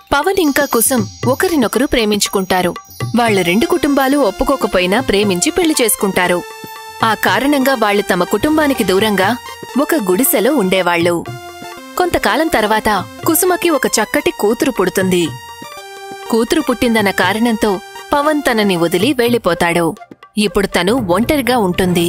పవన్ ఇంకా కుసుమ్ ఒకరినొకరు ప్రేమించుకుంటారు వాళ్ళ రెండు కుటుంబాలు ఒప్పుకోకపోయినా ప్రేమించి పెళ్లి చేసుకుంటారు ఆ కారణంగా వాళ్ళు తమ కుటుంబానికి దూరంగా ఒక గుడిసెలో ఉండేవాళ్ళు కొంతకాలం తర్వాత కుసుమకి ఒక చక్కటి కూతురు పుడుతుంది కూతురు పుట్టిందన్న కారణంతో పవన్ తనని వదిలి వెళ్ళిపోతాడు ఇప్పుడు తను ఒంటరిగా ఉంటుంది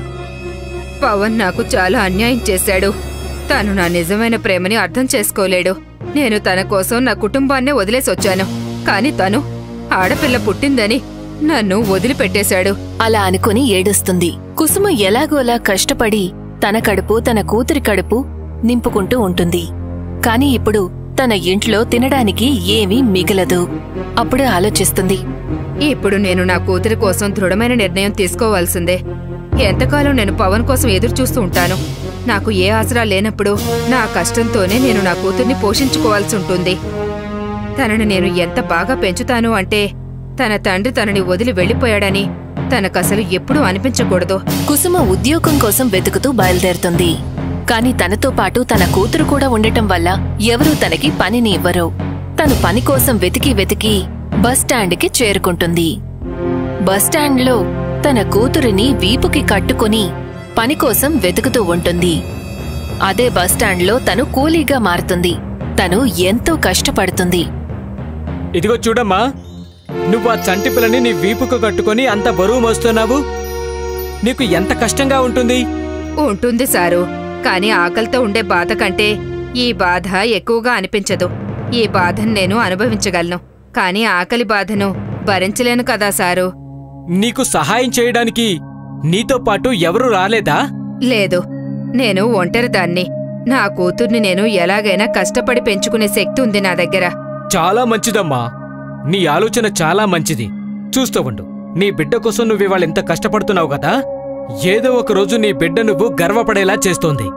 పవన్ నాకు చాలా అన్యాయం చేశాడు తను నా నిజమైన ప్రేమని అర్థం చేసుకోలేడు నేను తన కోసం నా కుటుంబాన్నే వదిలేసొచ్చాను కాని తను ఆడపిల్ల పుట్టిందని నన్ను వదిలిపెట్టేశాడు అలా అనుకుని ఏడుస్తుంది కుసుమ ఎలాగోలా కష్టపడి తన కడుపు తన కూతురి కడుపు నింపుకుంటూ ఉంటుంది కాని ఇప్పుడు తన ఇంట్లో తినడానికి ఏమీ మిగలదు అప్పుడు ఆలోచిస్తుంది ఇప్పుడు నేను నా కూతురి కోసం దృఢమైన నిర్ణయం తీసుకోవాల్సిందే ఎంతకాలం నేను పవన్ కోసం ఎదురు చూస్తూ ఉంటాను నాకు ఏ ఆసరా లేనప్పుడు నా కష్టంతోనే నేను నా కూతుర్ని పోషించుకోవాల్సి ఉంటుంది తనని నేను ఎంత బాగా పెంచుతాను అంటే తన తండ్రి తనని వదిలి వెళ్ళిపోయాడని తనకసలు ఎప్పుడూ అనిపించకూడదు కుసుమ ఉద్యోగం కోసం వెతుకుతూ బయలుదేరుతుంది కాని తనతో పాటు తన కూతురు కూడా ఉండటం వల్ల ఎవరూ తనకి పనిని ఇవ్వరు తను పని కోసం వెతికి వెతికి బస్టాండ్కి చేరుకుంటుంది బస్టాండ్లో తన కూతురిని వీపుకి కట్టుకుని పని కోసం వెతుకుతూ ఉంటుంది అదే బస్టాండ్లో తను కూలీగా మారుతుంది తను ఎంతో కష్టపడుతుంది ఇదిగో చూడమ్మా నువ్వు ఆ చంటి పిల్లని నీ వీపుకు కట్టుకొని అంత బరువు మోస్తున్నావు నీకు ఎంత కష్టంగా ఉంటుంది ఉంటుంది సారు కాని ఆకలితో ఉండే బాధ కంటే ఈ బాధ ఎక్కువగా అనిపించదు ఈ బాధను నేను అనుభవించగలను కాని ఆకలి బాధను భరించలేను కదా సారు నీకు సహాయం చేయడానికి నీతో పాటు ఎవరు రాలేదా లేదు నేను ఒంటరిదాన్ని నా కూతుర్ని నేను ఎలాగైనా కష్టపడి పెంచుకునే శక్తి ఉంది నా దగ్గర చాలా మంచిదమ్మా నీ ఆలోచన చాలా మంచిది చూస్తూ ఉండు నీ బిడ్డ కోసం నువ్వు ఇవాళ ఎంత కష్టపడుతున్నావు కదా ఏదో ఒక రోజు నీ బిడ్డ నువ్వు గర్వపడేలా చేస్తోంది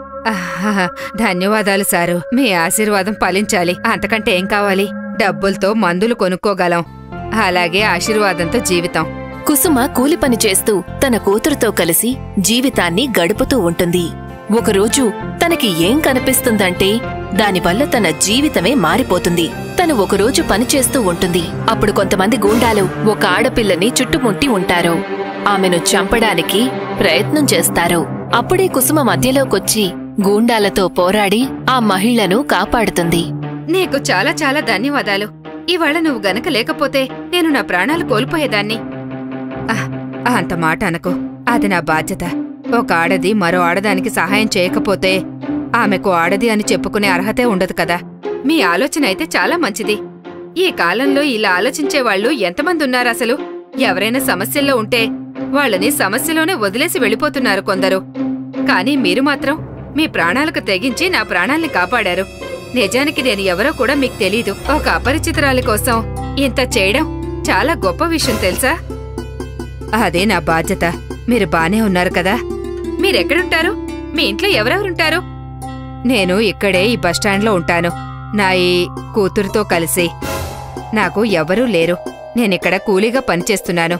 ఆహాహా, ధన్యవాదాలు సారు మీ ఆశీర్వాదం ఫలించాలి అంతకంటే ఏం కావాలి డబ్బులతో మందులు కొనుక్కోగలం అలాగే ఆశీర్వాదంతో జీవితం కుసుమ కూలి పని చేస్తూ తన కూతురుతో కలిసి జీవితాన్ని గడుపుతూ ఉంటుంది ఒకరోజు తనకి ఏం కనిపిస్తుందంటే దానివల్ల తన జీవితమే మారిపోతుంది తను ఒకరోజు పని చేస్తూ ఉంటుంది అప్పుడు కొంతమంది గూండాలు ఒక ఆడపిల్లని చుట్టుముట్టి ఉంటారు ఆమెను చంపడానికి ప్రయత్నం చేస్తారు అప్పుడే కుసుమ మధ్యలోకొచ్చి గూండాలతో పోరాడి ఆ మహిళను కాపాడుతుంది నీకు చాలా చాలా ధన్యవాదాలు ఇవాళ నువ్వు గనక లేకపోతే నేను నా ప్రాణాలు కోల్పోయేదాన్ని ఆహ్, అంత మాట అనకు అది నా బాధ్యత ఒక ఆడది మరో ఆడదానికి సహాయం చేయకపోతే ఆమెకు ఆడది అని చెప్పుకునే అర్హతే ఉండదు కదా మీ ఆలోచన అయితే చాలా మంచిది ఈ కాలంలో ఇలా ఆలోచించే వాళ్ళు ఎంతమంది ఉన్నారు అసలు ఎవరైనా సమస్యల్లో ఉంటే వాళ్ళని సమస్యలోనే వదిలేసి వెళ్ళిపోతున్నారు కొందరు కానీ మీరు మాత్రం మీ ప్రాణాలకు తెగించి నా ప్రాణాల్ని కాపాడారు నిజానికి నేను ఎవరో కూడా మీకు తెలీదు ఒక అపరిచితురాలి కోసం ఇంత చేయడం చాలా గొప్ప విషయం తెలుసా అదే నా బాధ్యత మీరు బానే ఉన్నారు కదా మీరెక్కడుంటారు మీ ఇంట్లో ఎవరెవరుంటారు నేను ఇక్కడే ఈ బస్టాండ్లో ఉంటాను నా ఈ కూతురుతో కలిసి నాకు ఎవరూ లేరు నేనిక్కడ కూలీగా పనిచేస్తున్నాను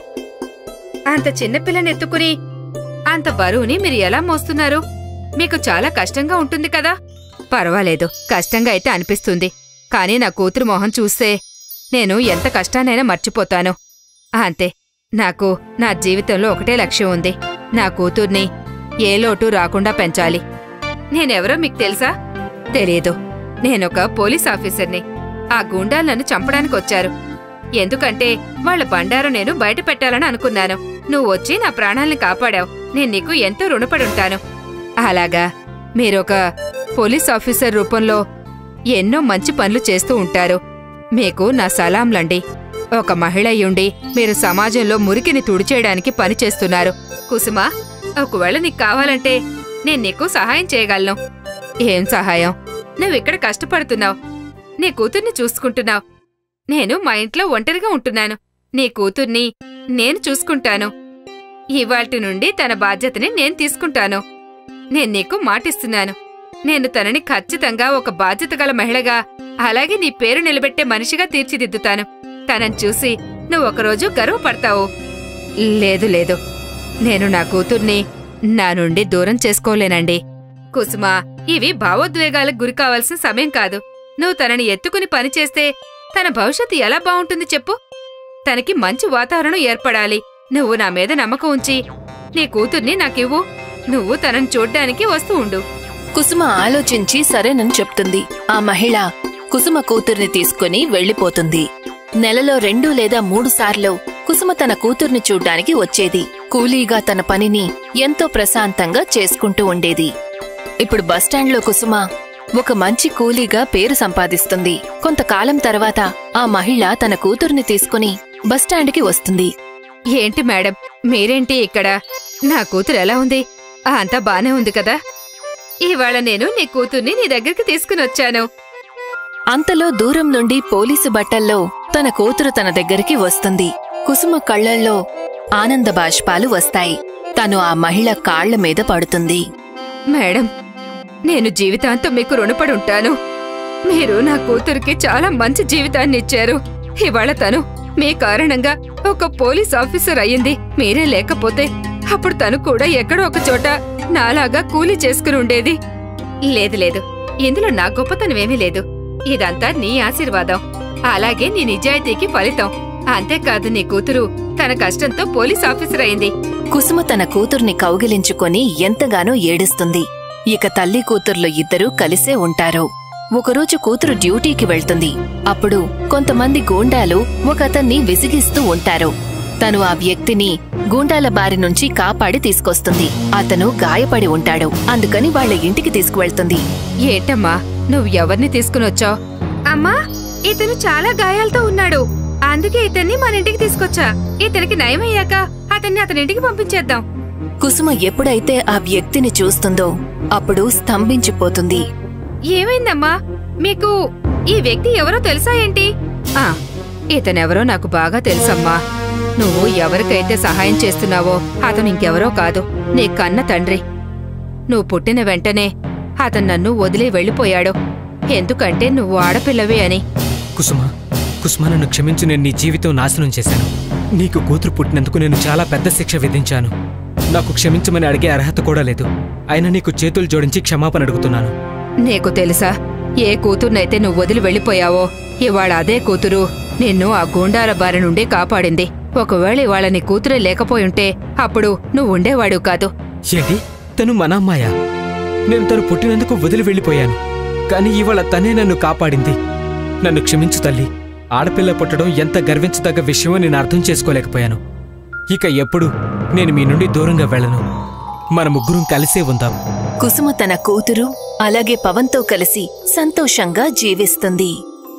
అంత చిన్నపిల్లని ఎత్తుకుని అంత బరువుని మీరు ఎలా మోస్తున్నారు మీకు చాలా కష్టంగా ఉంటుంది కదా పర్వాలేదు కష్టంగా అయితే అనిపిస్తుంది కానీ నా కూతురు మొహం చూస్తే నేను ఎంత కష్టాన్నైనా మర్చిపోతాను అంతే నాకు నా జీవితంలో ఒకటే లక్ష్యం ఉంది నా కూతుర్ని ఏ లోటు రాకుండా పెంచాలి నేనెవరో మీకు తెలుసా తెలియదు నేనొక పోలీస్ ఆఫీసర్ని ఆ గూండాలు నన్ను చంపడానికి వచ్చారు ఎందుకంటే వాళ్ళ బండారు నేను బయట పెట్టాలని అనుకున్నాను నువ్వు వచ్చి నా ప్రాణాల్ని కాపాడావు నేను నీకు ఎంతో రుణపడి ఉంటాను అలాగా మీరొక పోలీస్ ఆఫీసర్ రూపంలో ఎన్నో మంచి పనులు చేస్తూ ఉంటారు మీకు నా సలాంలండి ఒక మహిళ అయ్యుండి మీరు సమాజంలో మురికిని తుడిచేయడానికి పని చేస్తున్నారు కుసుమా ఒకవేళ నీకు కావాలంటే నేను నీకు సహాయం చేయగలను ఏం సహాయం నువ్విక్కడ కష్టపడుతున్నావు నీ కూతుర్ని చూసుకుంటున్నావు నేను మా ఇంట్లో ఒంటరిగా ఉంటున్నాను నీ కూతుర్ని నేను చూసుకుంటాను ఇవాల్టి నుండి తన బాధ్యతని నేను తీసుకుంటాను నేను నీకు మాటిస్తున్నాను నేను తనని ఖచ్చితంగా ఒక బాధ్యత గల మహిళగా అలాగే నీ పేరు నిలబెట్టే మనిషిగా తీర్చిదిద్దుతాను తనని చూసి నువ్వు ఒకరోజు గర్వపడతావు లేదు లేదు నేను నా కూతుర్ని నా నుండి దూరం చేసుకోలేనండి కుసుమా ఇవి భావోద్వేగాలకు గురి కావాల్సిన సమయం కాదు నువ్వు తనని ఎత్తుకుని పనిచేస్తే తన భవిష్యత్తు ఎలా బావుంటుంది చెప్పు తనకి మంచి వాతావరణం ఏర్పడాలి నువ్వు నా మీద నమ్మకం ఉంచి నీ కూతుర్ని నాకివ్వు నువ్వు తనని చూడ్డానికి వస్తూ ఉండు కుసుమ ఆలోచించి సరేనని చెప్తుంది ఆ మహిళ కుసుమ కూతుర్ని తీసుకుని వెళ్లిపోతుంది నెలలో రెండు లేదా మూడు సార్లు కుసుమ తన కూతుర్ని చూడ్డానికి వచ్చేది కూలీగా తన పనిని ఎంతో ప్రశాంతంగా చేసుకుంటూ ఉండేది ఇప్పుడు బస్టాండ్లో కుసుమ ఒక మంచి కూలీగా పేరు సంపాదిస్తుంది కొంతకాలం తర్వాత ఆ మహిళ తన కూతుర్ని తీసుకుని బస్టాండ్కి వస్తుంది ఏంటి మేడం మీరేంటి ఇక్కడ నా కూతురు ఎలా ఉంది ఆ, అంతా బానే ఉంది కదా ఇవాళ నేను నీ కూతుర్ని నీ దగ్గరికి తీసుకుని వచ్చాను అంతలో దూరం నుండి పోలీసు బట్టల్లో తన కూతురు తన దగ్గరికి వస్తుంది కుసుమ కళ్ళల్లో ఆనంద బాష్పాలు వస్తాయి తను ఆ మహిళ కాళ్ల మీద పడుతుంది మేడం నేను జీవితాంతం మీకు రుణపడి ఉంటాను మీరు నా కూతురికి చాలా మంచి జీవితాన్ని ఇచ్చారు ఇవాళ తను మీ కారణంగా ఒక పోలీస్ ఆఫీసర్ అయ్యింది మీరే లేకపోతే అప్పుడు తను కూడా ఎక్కడో ఒక చోట నాలాగా కూలీ చేసుకుని ఉండేది లేదు లేదు ఇందులో నా గొప్పతనమేమీ లేదు ఇదంతా నీ ఆశీర్వాదం అలాగే నీ నిజాయితీకి ఫలితం అంతేకాదు నీ కూతురు తన కష్టంతో పోలీస్ ఆఫీసర్ అయింది కుసుమ తన కూతుర్ని కౌగిలించుకొని ఎంతగానో ఏడుస్తుంది ఇక తల్లి కూతుర్లు ఇద్దరూ కలిసే ఉంటారు ఒకరోజు కూతురు డ్యూటీకి వెళ్తుంది అప్పుడు కొంతమంది గూండాలు ఒకతన్ని విసిగిస్తూ ఉంటారు తను ఆ వ్యక్తిని గూండాల బారి నుంచి కాపాడి తీసుకొస్తుంది అతను గాయపడి ఉంటాడు అందుకని వాళ్ళ ఇంటికి తీసుకువెళ్తుంది ఏంటమ్మా నువ్వు ఎవరిని తీసుకునొచ్చావు అమ్మా ఇతను చాలా గాయాలతో ఉన్నాడు అందుకే ఇతన్ని మన ఇంటికి తీసుకొచ్చా ఇతనికి నయమయ్యాక అతన్ని అతని ఇంటికి పంపించేద్దాం కుసుమ ఎప్పుడైతే ఆ వ్యక్తిని చూస్తుందో అప్పుడు స్తంభించిపోతుంది ఏమైందమ్మా మీకు ఈ వ్యక్తి ఎవరో తెలుసా ఏంటి ఆ ఇతనెవరో నాకు బాగా తెలుసమ్మా నువ్వు ఎవరికైతే సహాయం చేస్తున్నావో అతను ఇంకెవరో కాదు నీ కన్న తండ్రి నువ్వు పుట్టిన వెంటనే అతను నన్ను వదిలి వెళ్ళిపోయాడు ఎందుకంటే నువ్వు ఆడపిల్లవే అని కుసుమ కుసుమ నన్ను క్షమించు నేను నీ జీవితం నాశనం చేశాను నీకు కూతురు పుట్టినందుకు నేను చాలా పెద్ద శిక్ష విధించాను నాకు క్షమించమని అడిగే అర్హత కూడా లేదు అయినా నీకు చేతులు జోడించి క్షమాపణ అడుగుతున్నాను నీకు తెలుసా ఏ కూతుర్నైతే నువ్వు వదిలి వెళ్ళిపోయావో ఇవాళ అదే కూతురు నిన్ను ఆ గూండాల బారి నుండి కాపాడింది ఒకవేళ ఇవాళ నీ కూతురే లేకపోయుంటే అప్పుడు నువ్వు ఉండేవాడు కాదు ఏంటి తను మన అమ్మాయా నేను తను పుట్టినందుకు వదిలి వెళ్ళిపోయాను కానీ ఇవాళ తనే నన్ను కాపాడింది నన్ను క్షమించు తల్లి ఆడపిల్ల పుట్టడం ఎంత గర్వించదగ్గ విషయమో నేను అర్థం చేసుకోలేకపోయాను ఇక ఎప్పుడు నేను మీ నుండి దూరంగా వెళ్ళను మన ముగ్గురం కలిసే ఉందాం కుసుమ తన కూతురు అలాగే పవన్తో కలిసి సంతోషంగా జీవిస్తుంది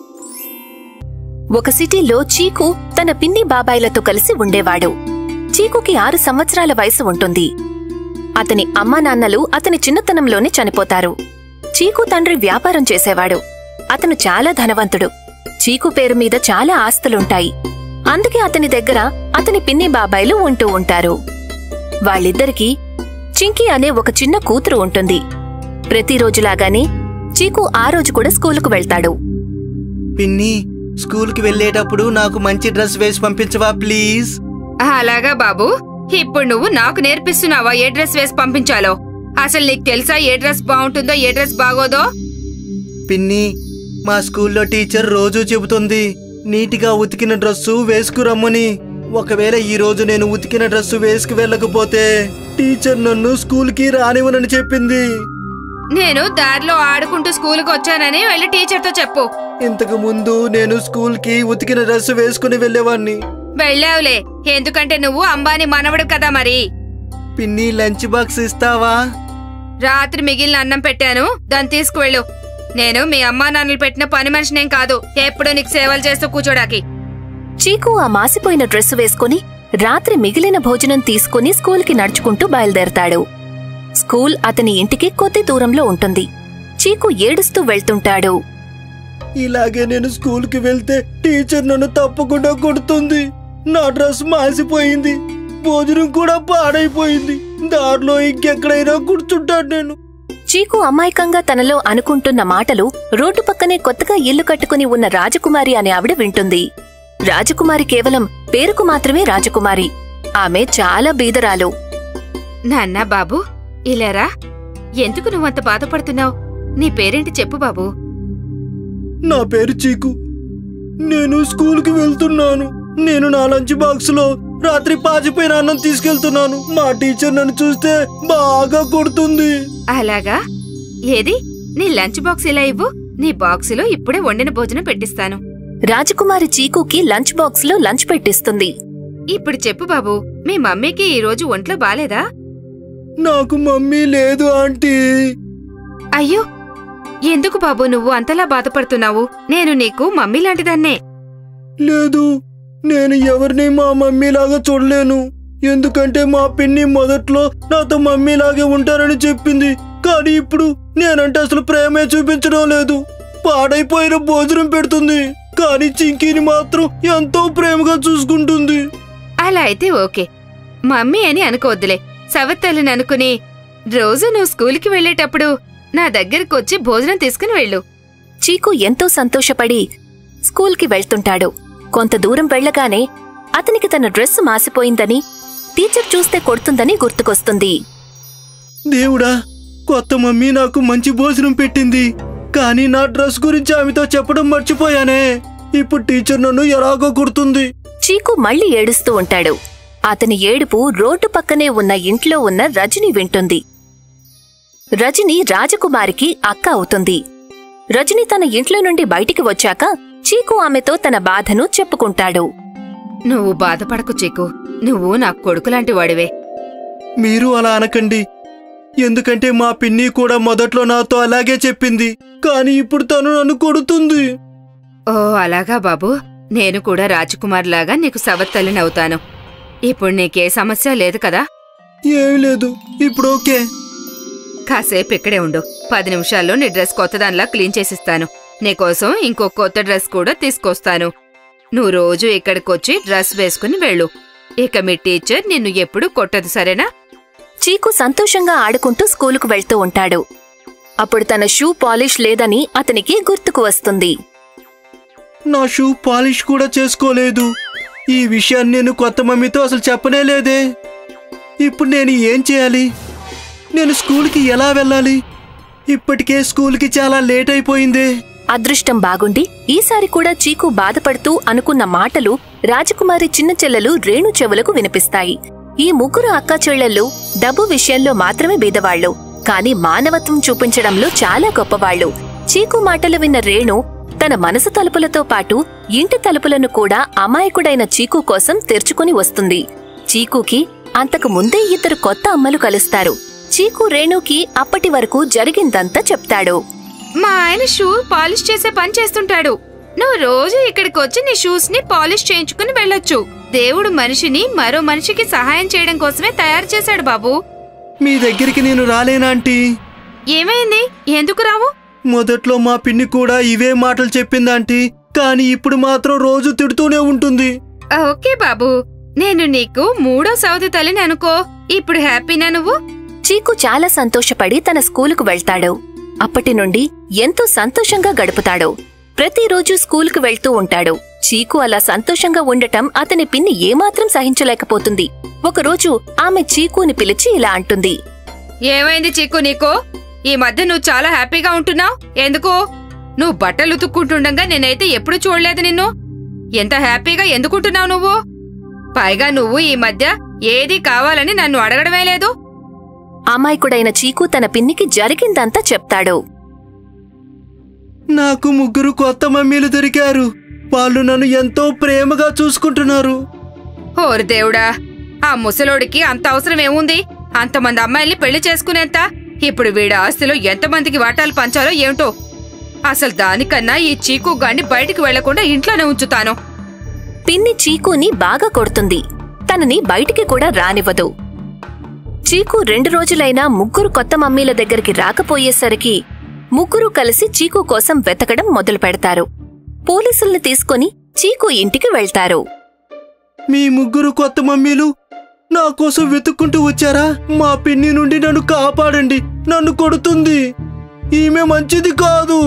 ఒక సిటీలో చీకు తన పిన్ని బాబాయిలతో కలిసి ఉండేవాడు చీకుకి ఆరు సంవత్సరాల వయసు ఉంటుంది అతని అమ్మా నాన్నలు అతని చిన్నతనంలోనే చనిపోతారు చీకు తండ్రి వ్యాపారం చేసేవాడు అతను చాలా ధనవంతుడు చీకు పేరు మీద చాలా ఆస్తులుంటాయి అందుకే అతని దగ్గర అతని పిన్ని బాబాయిలు ఉంటూ ఉంటారు వాళ్ళిద్దరికీ చింకీ అనే ఒక చిన్న కూతురు ఉంటుంది ప్రతిరోజులాగానే చీకు ఆ రోజు కూడా స్కూలుకు వెళ్తాడు పిన్ని స్కూల్కి వెళ్ళేటప్పుడు నాకు మంచి డ్రెస్ వేసి పంపించవా ప్లీజ్ అలాగా బాబు ఇప్పుడు నువ్వు నాకు నేర్పిస్తున్నావా ఏ డ్రెస్ వేసి పంపించాలో అసలు నీకు తెలుసా ఏ డ్రెస్ బాగుంటుందో ఏ డ్రెస్ బాగోదో పిన్ని మా స్కూల్లో టీచర్ రోజూ చెబుతుంది నీటిగా ఉతికిన డ్రెస్సు వేసుకురమ్మని ఒకవేళ ఈ రోజు నేను ఉతికిన డ్రెస్సు వేసుకు వెళ్ళకపోతే టీచర్ నన్ను స్కూల్కి రానివ్వనని చెప్పింది నేను దారిలో ఆడుకుంటూ స్కూల్కి వచ్చానని వెళ్ళి టీచర్తో చెప్పు ఇంతకు ముందు నేను స్కూల్కి ఉతికిన డ్రెస్సు వేసుకుని వెళ్ళేవాణ్ణి వెళ్ళావులే ఎందుకంటే నువ్వు అంబానీ మనవడు కదా మరి పిన్ని లంచ్ బాక్స్ ఇస్తావా రాత్రి మిగిలిన అన్నం పెట్టాను దాన్ని తీసుకువెళ్ళు నేను మీ అమ్మా నాన్నలు పెట్టిన పని మనిషినేం కాదు ఎప్పుడూ నీకు సేవలు చేస్తూ కూర్చోడాకి చీకు ఆ మాసిపోయిన డ్రెస్సు వేసుకుని రాత్రి మిగిలిన భోజనం తీసుకుని స్కూల్కి నడుచుకుంటూ బయలుదేరతాడు స్కూల్ అతని ఇంటికి కొద్ది దూరంలో ఉంటుంది చీకు ఏడుస్తూ వెళ్తుంటాడు ఇలాగే నేను స్కూల్కి వెళ్తే టీచర్ నన్ను తప్పకుండా కొడుతుంది నా డ్రెస్ మాసిపోయింది భోజనం కూడా పాడైపోయింది దారిలో ఇంకెక్కడైనా కూర్చుంటాను నేను చీకు అమాయకంగా తనలో అనుకుంటున్న మాటలు రోడ్డు పక్కనే కొత్తగా ఇల్లు కట్టుకుని ఉన్న రాజకుమారి అనే ఆవిడ వింటుంది రాజకుమారి కేవలం పేరుకు మాత్రమే రాజకుమారి ఆమె చాలా బీదరాలు నాన్న బాబు ఇలారా ఎందుకు నువ్వంత బాధపడుతున్నావు నీ పేరేంటి చెప్పు బాబు నా పేరు చీకు నేను స్కూల్కి వెళ్తున్నాను నేను నా లంచ్ బాక్స్ లో రాత్రి పాచిపోయిన అన్నం తీసుకెళ్తున్నాను మా టీచర్ నన్ను చూస్తే బాగా కొడుతుంది అలాగా ఏది నీ లంచ్ బాక్స్ ఇలా ఇవ్వు నీ బాక్సులో ఇప్పుడే వండిన భోజనం పెట్టిస్తాను రాజకుమారి చీకుకి లంచ్ బాక్స్ లో లంచ్ పెట్టిస్తుంది ఇప్పుడు చెప్పు బాబు మీ మమ్మీకి ఈ రోజు ఒంట్లో బాలేదా నాకు మమ్మీ లేదు ఆంటీ అయ్యో ఎందుకు బాబు నువ్వు అంతలా బాధపడుతున్నావు నేను నీకు మమ్మీ లాంటిదాన్నే లేదు నేను ఎవరిని మా మమ్మీ లాగా చూడలేను ఎందుకంటే మా పిన్ని మొదట్లో నాతో మమ్మీ లాగే ఉంటారని చెప్పింది కానీ ఇప్పుడు నేనంటే అసలు ప్రేమే చూపించడం లేదు పాడైపోయిన భోజనం పెడుతుంది కానీ చింకీని మాత్రం ఎంతో ప్రేమగా చూసుకుంటుంది అలా అయితే ఓకే మమ్మీ అని అనుకోవద్దులే సవత్తల్లిని అనుకుని రోజు నువ్వు స్కూల్కి వెళ్ళేటప్పుడు నా దగ్గరకు వచ్చి భోజనం తీసుకుని వెళ్ళు చీకు ఎంతో సంతోషపడి స్కూల్కి వెళ్తుంటాడు కొంత దూరం వెళ్ళగానే అతనికి తన డ్రెస్ మాసిపోయిందని టీచర్ చూస్తే కొడుతుందని గుర్తుకొస్తుంది దేవుడా కొత్త మమ్మీ నాకు మంచి భోజనం పెట్టింది కానీ నా డ్రెస్ గురించి ఆమెతో చెప్పడం మర్చిపోయానే ఇప్పుడు టీచర్ నన్ను ఎలాగో కుడుతుంది చీకు మళ్ళీ ఏడుస్తూ ఉంటాడు అతని ఏడుపు రోడ్డు పక్కనే ఉన్న ఇంట్లో ఉన్న రజని వింటుంది రజని రాజకుమారికి అక్క అవుతుంది రజని తన ఇంట్లో నుండి బయటికి వచ్చాక చీకు ఆమెతో తన బాధను చెప్పుకుంటాడు నువ్వు బాధపడకు చీకు నువ్వు నా కొడుకులాంటి వాడివే మీరు అలా అనకండి ఎందుకంటే మా పిన్ని కూడా మొదట్లో నాతో అలాగే చెప్పింది కానీ ఇప్పుడు తను నన్ను కొడుతుంది ఓ అలాగా బాబు నేను కూడా రాజకుమార్ లాగా నీకు సవత్తల్లిని అవుతాను ఇప్పుడు నీకే సమస్య లేదు కదా ఏమీ లేదు ఇప్పుడు ఓకే కాసేపు ఇక్కడే ఉండు పది నిమిషాల్లో నీ డ్రెస్ కొత్తదానిలా క్లీన్ చేసిస్తాను నీకోసం ఇంకో కొత్త డ్రెస్ కూడా తీసుకొస్తాను నువ్వు రోజు ఇక్కడికొచ్చి డ్రెస్ వేసుకుని వెళ్ళు ఇక మీ టీచర్ నిన్ను ఎప్పుడు కొట్టదు సరేనా చీకు సంతోషంగా ఆడుకుంటూ స్కూలుకు వెళ్తూ ఉంటాడు అప్పుడు తన షూ పాలిష్ లేదని అతనికి గుర్తుకు వస్తుంది నా షూ పాలిష్ కూడా చేసుకోలేదు ఈ విషయాన్ని నేను కొత్త మమ్మీతో అసలు చెప్పనే లేదే ఇప్పుడు నేను ఏం చేయాలి నేను స్కూల్కి ఎలా వెళ్ళాలి ఇప్పటికే స్కూల్కి చాలా లేట్ అయిపోయిందే అదృష్టం బాగుండి ఈసారి కూడా చీకు బాధపడుతూ అనుకున్న మాటలు రాజకుమారి చిన్న చెల్లెలు రేణు చెవులకు వినిపిస్తాయి ఈ ముగ్గురు అక్కా చెల్లెళ్ళు డబ్బు విషయంలో మాత్రమే బీదవాళ్లు కాని మానవత్వం చూపించడంలో చాలా గొప్పవాళ్లు చీకు మాటలు విన్న రేణు తన మనసు తలుపులతో పాటు ఇంటి తలుపులను కూడా అమాయకుడైన చీకు కోసం తెరుచుకుని వస్తుంది చీకుకి అంతకు ముందే ఇద్దరు కొత్త అమ్మలు కలుస్తారు చీకు రేణుకి అప్పటి వరకు జరిగిందంతా చెప్తాడు మా ఆయన షూ పాలిష్ చేసే పని చేస్తుంటాడు నువ్వు రోజు ఇక్కడికి వచ్చి నీ షూస్ ని పాలిష్ చేయించుకుని వెళ్ళొచ్చు దేవుడు మనిషిని మరో మనిషికి సహాయం చేయడం కోసమే తయారు చేశాడు బాబు మీ దగ్గరికి నేను రాలేనాంటీ ఏమైంది ఎందుకు రావు మొదట్లో మా పిన్ని కూడా ఇవే మాటలు చెప్పిందాంటీ కానీ ఇప్పుడు మాత్రం రోజు తిడుతూనే ఉంటుంది ఓకే బాబు నేను నీకు మూడో సౌది తల్లిని అనుకో ఇప్పుడు హ్యాపీనా నువ్వు చీకు చాలా సంతోషపడి తన స్కూలుకు వెళ్తాడు అప్పటి నుండి ఎంతో సంతోషంగా గడుపుతాడు ప్రతిరోజు స్కూలుకు వెళ్తూ ఉంటాడు చీకు అలా సంతోషంగా ఉండటం అతని పిన్ని ఏమాత్రం సహించలేకపోతుంది ఒకరోజు ఆమె చీకుని పిలిచి ఇలా అంటుంది ఏమైంది చీకు నీకు ఈ మధ్య నువ్వు చాలా హ్యాపీగా ఉంటున్నావు ఎందుకు నువ్వు బట్టలు ఉతుక్కుంటుండగా నేనైతే ఎప్పుడు చూడలేదు నిన్ను ఎంత హ్యాపీగా ఎందుకుంటున్నావు నువ్వు పైగా నువ్వు ఈ మధ్య ఏది కావాలని నన్ను అడగడమే లేదు అమాయకుడైన చీకు తన పిన్నికి జరిగిందంతా చెప్తాడు నాకు ముగ్గురు కొత్త మమ్మీలు దొరికారు వాళ్ళు నన్ను ఎంతో ప్రేమగా చూసుకుంటున్నారు ఓరి దేవుడా ఆ ముసలోడికి అంత అవసరం ఏముంది అంతమంది అమ్మాయిల్ని పెళ్లి చేసుకునేంత ఇప్పుడు వీడి ఆస్తిలో ఎంతమందికి వాటాలు పంచాలో ఏమిటో అసలు దానికన్నా ఈ చీకు గాన్ని బయటికి వెళ్లకుండా ఇంట్లోనే ఉంచుతాను పిన్ని చీకుని బాగా కొడుతుంది తనని బయటికి కూడా రానివ్వదు చీకు రెండు రోజులైనా ముగ్గురు కొత్త మమ్మీల దగ్గరికి రాకపోయేసరికి ముగ్గురు కలిసి చీకు కోసం వెతకడం మొదలు పెడతారు పోలీసుల్ని తీసుకొని చీకు ఇంటికి వెళ్తారు మీ ముగ్గురు కొత్త మమ్మీలు నా కోసం వెతుక్కుంటూ వచ్చారా మా పిన్ని నుండి నన్ను కాపాడండి నన్ను కొడుతుంది ఈమె మంచిది కాదు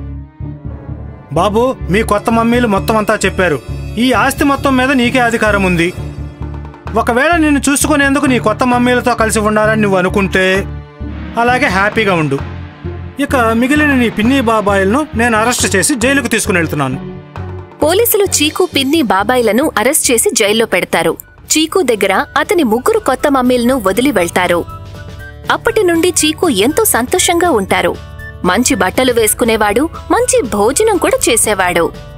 బాబు మీ కొత్త మమ్మీలు మొత్తం అంతా చెప్పారు ఈ ఆస్తి మొత్తం మీద నీకే అధికారం ఉంది ఒకవేళ నిన్ను చూసుకునేందుకు నీ కొత్త మమ్మీలతో కలిసి ఉండాలని నువ్వు అనుకుంటే అలాగే హ్యాపీగా ఉండు ఇక మిగిలిన నీ పిన్ని బాబాయిలను నేను అరెస్ట్ చేసి జైలుకు తీసుకుని వెళ్తున్నాను పోలీసులు చీకు పిన్ని బాబాయిలను అరెస్ట్ చేసి జైల్లో పెడతారు చీకు దగ్గర అతని ముగ్గురు కొత్త మమ్మీలను వదిలి వెళ్తారు అప్పటి నుండి చీకు ఎంతో సంతోషంగా ఉంటారు మంచి బట్టలు వేసుకునేవాడు మంచి భోజనం కూడా చేసేవాడు